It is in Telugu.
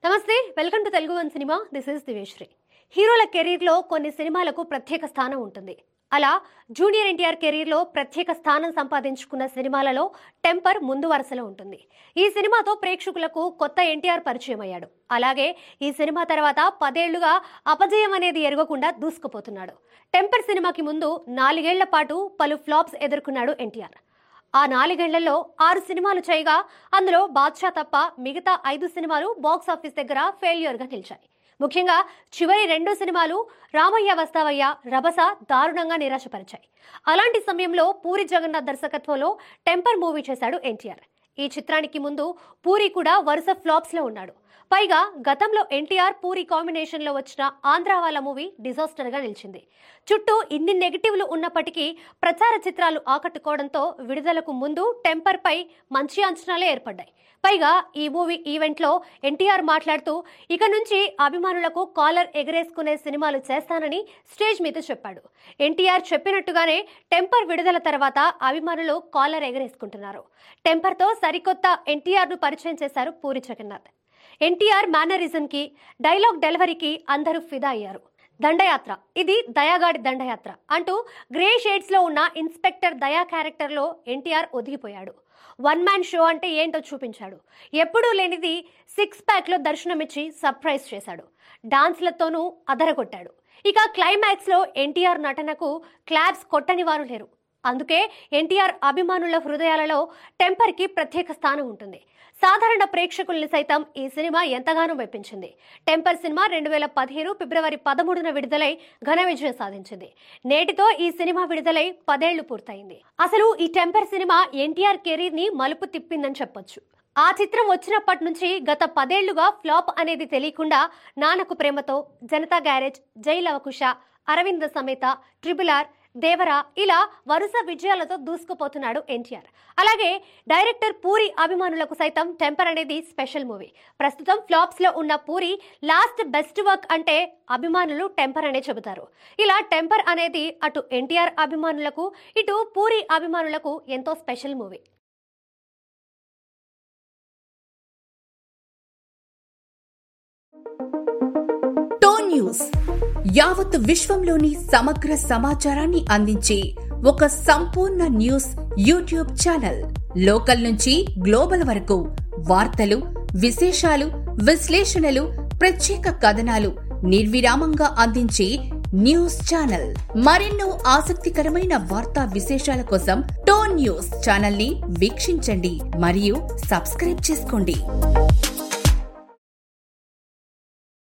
నమస్తే welcome to Telugu one cinema this is దివేశ్రీ హీరోల కెరీర్లో కొన్ని సినిమాలకు ప్రత్యేక స్థానం ఉంటుంది అలా జూనియర్ ఎన్టీఆర్ కెరీర్లో ప్రత్యేక స్థానం సంపాదించుకున్న సినిమాలలో టెంపర్ ముందు వరుసలో ఉంటుంది ఈ సినిమాతో ప్రేక్షకులకు కొత్త ఎన్టీఆర్ పరిచయం అయ్యాడు అలాగే ఈ సినిమా తర్వాత పదేళ్లుగా అపజయం అనేది ఎరగకుండా దూసుకుపోతున్నాడు టెంపర్ సినిమాకి ముందు నాలుగేళ్ల పాటు పలు ఫ్లాప్స్ ఎదుర్కొన్నాడు ఎన్టీఆర్ ఆ నాలుగేళ్లలో ఆరు సినిమాలు చేయగా అందులో బాద్షా తప్ప మిగతా ఐదు సినిమాలు బాక్స్ ఆఫీస్ దగ్గర ఫెయిల్యూర్ గా నిలిచాయి ముఖ్యంగా చివరి రెండు సినిమాలు రామయ్య వస్తావయ్య రభస దారుణంగా నిరాశపరిచాయి అలాంటి సమయంలో పూరి జగన్నాథ్ దర్శకత్వంలో టెంపర్ మూవీ చేశాడు ఎన్టీఆర్ ఈ చిత్రానికి ముందు పూరి కూడా వరుస ఫ్లాప్స్ లో ఉన్నాడు పైగా గతంలో ఎన్టీఆర్ పూరి కాంబినేషన్ లో వచ్చిన ఆంధ్ర వాళ్ళ మూవీ డిజాస్టర్ గా నిలిచింది చుట్టూ ఇన్ని నెగిటివ్లు ఉన్నప్పటికీ ప్రచార చిత్రాలు ఆకట్టుకోవడంతో విడుదలకు ముందు టెంపర్ పై మంచి అంచనాలే ఏర్పడ్డాయి పైగా ఈ మూవీ ఈవెంట్ లో ఎన్టీఆర్ మాట్లాడుతూ ఇక నుంచి అభిమానులకు కాలర్ ఎగరేసుకునే సినిమాలు చేస్తానని స్టేజ్ మీద చెప్పాడు ఎన్టీఆర్ చెప్పినట్టుగానే టెంపర్ విడుదల తర్వాత అభిమానులు కాలర్ ఎగరేసుకుంటున్నారు టెంపర్ తో సరికొత్త ఎన్టీఆర్ ను పరిచయం చేశారు పూరి జగన్నాథ్ ఎన్టీఆర్ మేనరిజం కి డైలాగ్ డెలివరీకి అందరూ ఫిదా అయ్యారు దండయాత్ర ఇది దయాగాడి దండయాత్ర అంటూ గ్రే షేడ్స్ లో ఉన్న ఇన్స్పెక్టర్ దయా క్యారెక్టర్ లో ఎన్టీఆర్ ఒదిగిపోయాడు వన్ మ్యాన్ షో అంటే ఏంటో చూపించాడు ఎప్పుడూ లేనిది సిక్స్ ప్యాక్ లో దర్శనమిచ్చి సర్ప్రైజ్ చేశాడు డాన్స్లతోనూ అదరగొట్టాడు ఇక క్లైమాక్స్ లో ఎన్టీఆర్ నటనకు క్లాప్స్ కొట్టని వారు లేరు అందుకే ఎన్టీఆర్ అభిమానుల హృదయాలలో టెంపర్ కి ప్రత్యేక స్థానం ఉంటుంది సాధారణ ప్రేక్షకుల్ని సైతం ఈ సినిమా ఎంతగానో మెప్పించింది టెంపర్ సినిమా రెండు వేల పదిహేను ఫిబ్రవరి పదమూడున విడుదలై ఘన విజయం సాధించింది నేటితో ఈ సినిమా విడుదలై పదేళ్లు పూర్తయింది అసలు ఈ టెంపర్ సినిమా ఎన్టీఆర్ కెరీర్ ని మలుపు తిప్పిందని చెప్పొచ్చు ఆ చిత్రం వచ్చినప్పటి నుంచి గత పదేళ్లుగా ఫ్లాప్ అనేది తెలియకుండా నాన్నకు ప్రేమతో జనతా గ్యారేజ్ జై లవకుశ అరవింద సమేత ట్రిబుల్ ఆర్ దేవరా ఇలా వరుస విజయాలతో దూసుకుపోతున్నాడు ఎన్టీఆర్ అలాగే డైరెక్టర్ పూరి అభిమానులకు సైతం టెంపర్ అనేది స్పెషల్ మూవీ ప్రస్తుతం ఫ్లాప్స్ లో ఉన్న పూరి లాస్ట్ బెస్ట్ వర్క్ అంటే అభిమానులు టెంపర్ అనే చెబుతారు ఇలా టెంపర్ అనేది అటు ఎన్టీఆర్ అభిమానులకు ఇటు పూరి అభిమానులకు ఎంతో స్పెషల్ మూవీ టోన్ న్యూస్ యావత్ విశ్వంలోని సమగ్ర సమాచారాన్ని అందించే ఒక సంపూర్ణ న్యూస్ యూట్యూబ్ ఛానల్ లోకల్ నుంచి గ్లోబల్ వరకు వార్తలు విశేషాలు విశ్లేషణలు ప్రత్యేక కథనాలు నిర్విరామంగా అందించే న్యూస్ ఛానల్ మరెన్నో ఆసక్తికరమైన వార్తా విశేషాల కోసం టోన్ న్యూస్ ఛానల్ ని వీక్షించండి మరియు సబ్స్క్రైబ్ చేసుకోండి